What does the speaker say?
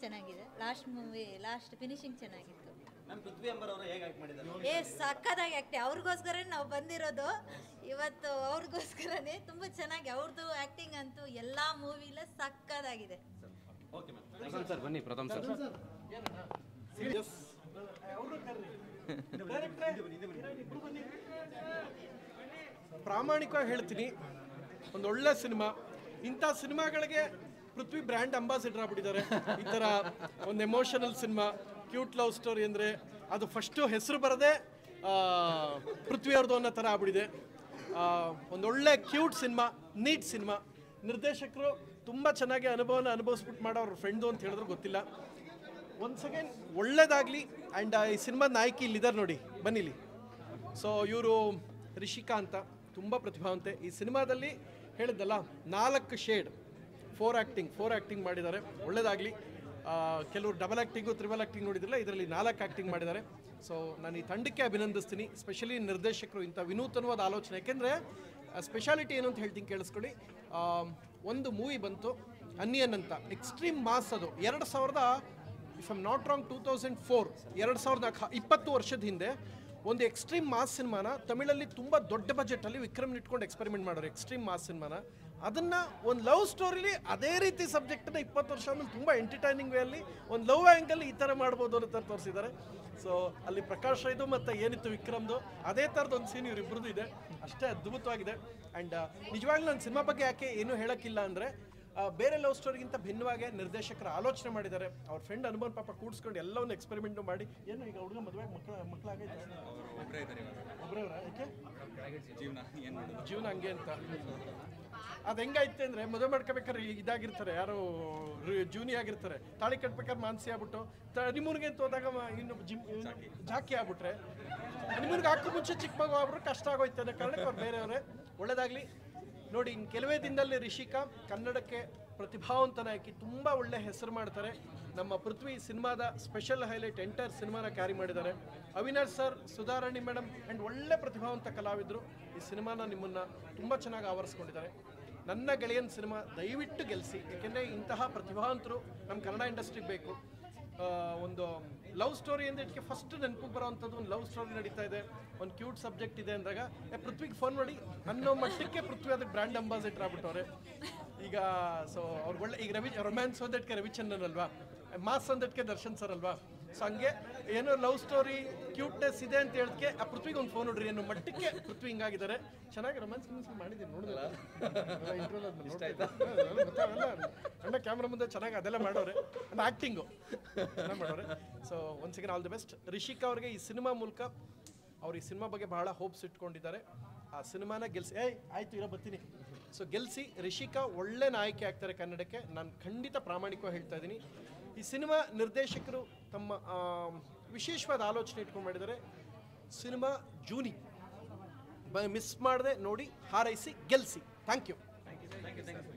ಚೆನ್ನಾಗಿದೆ last movie last finishing ಚೆನ್ನಾಗಿತ್ತು ma'am Prithvi Ambar ಅವರು ಹೇಗೆ ಆಕ್ಟ್ ಮಾಡಿದ್ದಾರೆ ಏ ಸಕ್ಕದಾಗಿ ಆ್ಯಕ್ಟಿ ಅವ್ರಿಗೋಸ್ಕರ ನಾವು ಬಂದಿರೋದು ಇವತ್ತು ಅವ್ರಿಗೋಸ್ಕರನೇ ತುಂಬ ಚೆನ್ನಾಗಿ ಅವ್ರದ್ದು ಆ್ಯಕ್ಟಿಂಗ್ ಅಂತೂ ಎಲ್ಲ ಮೂವಿಲೇ ಸಕ್ಕದಾಗಿದೆ ಓಕೆ ಮ್ಯಾಮ್ ಪ್ರಥಮ್ ಸರ್ ಬನ್ನಿ ಪ್ರಥಮ್ ಸರ್ ಪ್ರಾಮಾಣಿಕವಾಗಿ ಹೇಳ್ತೀನಿ ಒಂದು ಒಳ್ಳೆ ಸಿನಿಮಾ ಇಂಥ ಸಿನಿಮಾಗಳಿಗೆ ಪೃಥ್ವಿ ಬ್ರ್ಯಾಂಡ್ ಅಂಬಾಸಿಡರ್ ಆಗ್ಬಿಟ್ಟಿದ್ದಾರೆ ಈ ಥರ ಒಂದು ಎಮೋಷನಲ್ ಸಿನಿಮಾ ಕ್ಯೂಟ್ ಲವ್ ಸ್ಟೋರಿ ಅಂದರೆ ಅದು ಫಸ್ಟು ಹೆಸರು ಬರದೆ ಪೃಥ್ವಿ ಅವ್ರದ್ದು ಅನ್ನೋ ಥರ ಆಗ್ಬಿಟ್ಟಿದೆ ಒಂದೊಳ್ಳೆ ಕ್ಯೂಟ್ ಸಿನಿಮಾ ನೀಟ್ ಸಿನಿಮಾ ನಿರ್ದೇಶಕರು ತುಂಬ ಚೆನ್ನಾಗಿ ಅನುಭವನ ಅನುಭವಿಸ್ಬಿಟ್ಟು ಮಾಡೋ ಅವ್ರ ಫ್ರೆಂಡು ಅಂತ ಹೇಳಿದ್ರು ಗೊತ್ತಿಲ್ಲ ಒನ್ಸ್ ಅಗೇನ್ ಒಳ್ಳೇದಾಗಲಿ ಆ್ಯಂಡ್ ಈ ಸಿನಿಮಾದ ನಾಯಕಿ ಇಲ್ಲಿದ್ದಾರೆ ನೋಡಿ ಬನ್ನಿಲಿ ಸೊ ಇವರು ರಿಷಿಕಾ ಅಂತ ತುಂಬ ಪ್ರತಿಭಾವಂತೆ ಈ ಸಿನಿಮಾದಲ್ಲಿ ಹೇಳಿದ್ದಲ್ಲ ನಾಲ್ಕು shade four acting four acting ಮಾಡಿದ್ದಾರೆ ಒಳ್ಳೇದಾಗಲಿ ಕೆಲವರು ಡಬಲ್ ಆ್ಯಕ್ಟಿಂಗು ತ್ರಿಬಲ್ ಆ್ಯಕ್ಟಿಂಗ್ ನೋಡಿದ್ರಲ್ಲ ಇದರಲ್ಲಿ ನಾಲ್ಕು ಆ್ಯಕ್ಟಿಂಗ್ ಮಾಡಿದ್ದಾರೆ ಸೊ ನಾನು ಈ ತಂಡಕ್ಕೆ ಅಭಿನಂದಿಸ್ತೀನಿ ಸ್ಪೆಷಲಿ ನಿರ್ದೇಶಕರು ಇಂಥ ವಿನೂತನವಾದ ಆಲೋಚನೆ ಯಾಕೆಂದರೆ ಸ್ಪೆಷಾಲಿಟಿ ಏನು ಅಂತ ಹೇಳ್ತೀನಿ ಕೇಳಿಸ್ಕೊಳ್ಳಿ ಆ, ಒಂದು ಮೂವಿ ಬಂತು ಅನ್ಯನ್ ಅಂತ ಎಕ್ಸ್ಟ್ರೀಮ್ ಮಾಸ್ ಅದು ಎರಡು ಸಾವಿರದ if I'm not wrong two thousand four ಎರಡು ಸಾವಿರದ ನಾಲ್ಕು ಇಪ್ಪತ್ತು ವರ್ಷದ ಹಿಂದೆ ಒಂದು ಎಕ್ಸ್ಟ್ರೀಮ್ ಮಾಸ್ ಸಿನಿಮಾನ ತಮಿಳಲ್ಲಿ ತುಂಬ ದೊಡ್ಡ ಬಜೆಟಲ್ಲಿ ವಿಕ್ರಮ್ ಇಟ್ಕೊಂಡು ಎಕ್ಸ್ಪೆರಿಮೆಂಟ್ ಮಾಡೋರು ಎಕ್ಸ್ಟ್ರೀಮ್ ಮಾಸ್ ಸಿನಿಮಾನ ಅದನ್ನು ಒಂದು ಲವ್ ಸ್ಟೋರಿಲಿ ಅದೇ ರೀತಿ ಸಬ್ಜೆಕ್ಟನ್ನ ಇಪ್ಪತ್ತು ವರ್ಷ ಆಮೇಲೆ ತುಂಬ ಎಂಟರ್ಟೈನಿಂಗ್ ವೇಯಲ್ಲಿ ಒಂದು ಲವ್ ಆ್ಯಂಗಲ್ ಈ ಥರ ಮಾಡ್ಬೋದು ಅನ್ನೋ ಥರ ತೋರಿಸಿದ್ದಾರೆ ಸೊ ಅಲ್ಲಿ ಪ್ರಕಾಶ್ ಇದು ಮತ್ತು ಏನಿತ್ತು ವಿಕ್ರಮ್ದು ಅದೇ ಥರದ ಒಂದು ಸೀನ್ ಇವರಿಬ್ಬರದ್ದು ಇದೆ ಅಷ್ಟೇ ಅದ್ಭುತವಾಗಿದೆ ಆ್ಯಂಡ್ ನಿಜವಾಗ್ಲೂ ನನ್ನ ಸಿನಿಮಾ ಬಗ್ಗೆ ಯಾಕೆ ಏನೂ ಹೇಳೋಕ್ಕಿಲ್ಲ ಅಂದರೆ ಆ, ಬೇರೆ ಲವ್ ಸ್ಟೋರಿಗಿಂತ ಭಿನ್ನವಾಗಿ ನಿರ್ದೇಶಕರು ಆಲೋಚನೆ ಮಾಡಿದ್ದಾರೆ ಅವ್ರ ಫ್ರೆಂಡ್ ಅನುಭವ ಪಾಪ ಕೂಡಿಸ್ಕೊಂಡು ಎಲ್ಲವನ್ನು ಎಕ್ಸ್ಪೆರಿಮೆಂಟ್ ಮಾಡಿ ಏನು ಈಗ ಹುಡುಗ ಮದುವೆ ಮಕ್ಕಳ ಮಕ್ಕಳಾಗೈತೆ ಒಬ್ಬರೇ ಅವರ ಯಾಕೆ ಜೀವನ ಹಂಗೆ ಅಂತ ಅದು ಹೆಂಗೈತೆ ಅಂದರೆ ಮದುವೆ ಮಾಡ್ಕೋಬೇಕಾದ್ರೆ ಇದಾಗಿರ್ತಾರೆ ಯಾರು ಜೂನಿ ಆಗಿರ್ತಾರೆ ತಾಳಿ ಕಟ್ಬೇಕಾದ್ರೆ ಮಾನಸಿ ಆಗ್ಬಿಟ್ಟು ಹನಿಮೂನ್ಗೆ ಅಂತ ಹೋದಾಗ ಮ- ಇನ್ನು ಜಿಮ್ ಜಾಕಿ ಆಗ್ಬಿಟ್ರೆ ಹನಿಮೂನ್ಗೆ ಹಾಕೋ ಮುಂಚೆ ಚಿಕ್ಕ ಮಗು ಆಗ್ಬಿಟ್ರೆ ಕಷ್ಟ ಆಗೋಯ್ತು ಅನ್ನೋ ಕಾರಣಕ್ಕೆ ಅವ್ರು ಬೇರೆಯವರೇ ಒಳ್ಳೇದಾಗಲಿ ನೋಡಿ ಇನ್ನು ಕೆಲವೇ ದಿನದಲ್ಲಿ ರಿಷಿಕಾ ಕನ್ನಡಕ್ಕೆ ಪ್ರತಿಭಾವಂತ ನಾಯಕಿ ತುಂಬ ಒಳ್ಳೆ ಹೆಸರು ಮಾಡ್ತಾರೆ ನಮ್ಮ ಪೃಥ್ವಿ ಸಿನಿಮಾದ ಸ್ಪೆಷಲ್ ಹೈಲೈಟ್ ಎಂಟೈರ್ ಸಿನಿಮಾನ ಕ್ಯಾರಿ ಮಾಡಿದ್ದಾರೆ Avinash sir Sudharani madam and ಒಳ್ಳೆ ಪ್ರತಿಭಾವಂತ ಕಲಾವಿದರು ಈ ಸಿನಿಮಾನ ನಿಮ್ಮನ್ನು ತುಂಬ ಚೆನ್ನಾಗಿ ಆವರಿಸ್ಕೊಂಡಿದ್ದಾರೆ ನನ್ನ ಗೆಳೆಯನ್ ಸಿನಿಮಾ ದಯವಿಟ್ಟು ಗೆಲ್ಲಿಸಿ ಯಾಕೆಂದರೆ ಇಂತಹ ಪ್ರತಿಭಾವಂತರು ನಮ್ಮ ಕನ್ನಡ ಇಂಡಸ್ಟ್ರಿಗೆ ಬೇಕು ಆ, ಒಂದು ಲವ್ ಸ್ಟೋರಿ ಅಂದ್ರೆ ಇದಕ್ಕೆ ಫಸ್ಟ್ ನೆನಪಿಗೆ ಬರೋವಂಥದ್ದು ಒಂದು ಲವ್ ಸ್ಟೋರಿ ನಡೀತಾ ಇದೆ ಒಂದು ಕ್ಯೂಟ್ ಸಬ್ಜೆಕ್ಟ್ ಇದೆ ಅಂದಾಗ ಏ ಪೃಥ್ವಿಗೆ ಫೋನ್ ಮಾಡಿ ಅನ್ನೋ ಮಟ್ಟಕ್ಕೆ ಪೃಥ್ವಿ ಅದಕ್ಕೆ ಬ್ರ್ಯಾಂಡ್ ಅಂಬಾಸಿಡರ್ ಆಗ್ಬಿಟ್ಟವ್ರೆ ಈಗ ಸೊ ಅವ್ರಿಗೆ ಒಳ್ಳೆ ಈಗ ರವಿ ರೊಮ್ಯಾನ್ಸ್ ಒಂದಕ್ಕೆ ರವಿಚಂದ್ರನ್ ಅಲ್ವಾ ಮಾಸ್ ಒಂದಕ್ಕೆ ದರ್ಶನ್ ಸರ್ ಅಲ್ವಾ ಸೊ ಹಂಗೆ ಏನೋ ಲವ್ ಸ್ಟೋರಿ ಕ್ಯೂಟ್ನೆಸ್ ಇದೆ ಅಂತ ಹೇಳಕ್ಕೆ ಆ ಪೃಥ್ವಿಗೆ ಒಂದು ಫೋನ್ ನೋಡ್ರಿ ಅನ್ನೋ ಮಟ್ಟಕ್ಕೆ ಪೃಥ್ವಿ ಹಿಂಗಾಗಿದ್ದಾರೆ ಚೆನ್ನಾಗಿ ರೊಮ್ಯಾನ್ಸ್ ಗಿಮ್ಯಾನ್ಸ್ ಮಾಡಿದ್ದೀನಿ ನೋಡಿದ್ರೆ ಅಣ್ಣ ಕ್ಯಾಮ್ರಾ ಮುಂದೆ ಚೆನ್ನಾಗಿ ಅದೆಲ್ಲ ಮಾಡೋರೆ ಅಂಡ್ ಆ್ಯಕ್ಟಿಂಗು ಚೆನ್ನಾಗಿ ಮಾಡೋರೆ so once again all the best Rishika ಅವ್ರಿಗೆ ಈ ಸಿನಿಮಾ ಮೂಲಕ ಅವ್ರು ಈ ಸಿನಿಮಾ ಬಗ್ಗೆ ಬಹಳ ಹೋಪ್ಸ್ ಇಟ್ಕೊಂಡಿದ್ದಾರೆ ಆ ಸಿನಿಮಾನ ಗೆಲ್ಸಿ ಏಯ್ ಆಯ್ತು ಇರೋ ಬರ್ತೀನಿ ಸೊ ಗೆಲ್ಸಿ ರಿಷಿಕಾ ಒಳ್ಳೆ ನಾಯಕಿ ಆಗ್ತಾರೆ ಕನ್ನಡಕ್ಕೆ ನಾನು ಖಂಡಿತ ಪ್ರಾಮಾಣಿಕವಾಗಿ ಹೇಳ್ತಾ ಇದ್ದೀನಿ ಈ ಸಿನಿಮಾ ನಿರ್ದೇಶಕರು ತಮ್ಮ ಆ, ವಿಶೇಷವಾದ ಆಲೋಚನೆ ಇಟ್ಕೊಂಡು ಮಾಡಿದ್ದಾರೆ ಸಿನಿಮಾ ಜೂನಿ ಮಿಸ್ ಮಾಡದೆ ನೋಡಿ ಹಾರೈಸಿ ಗೆಲ್ಸಿ ಥ್ಯಾಂಕ್ ಯು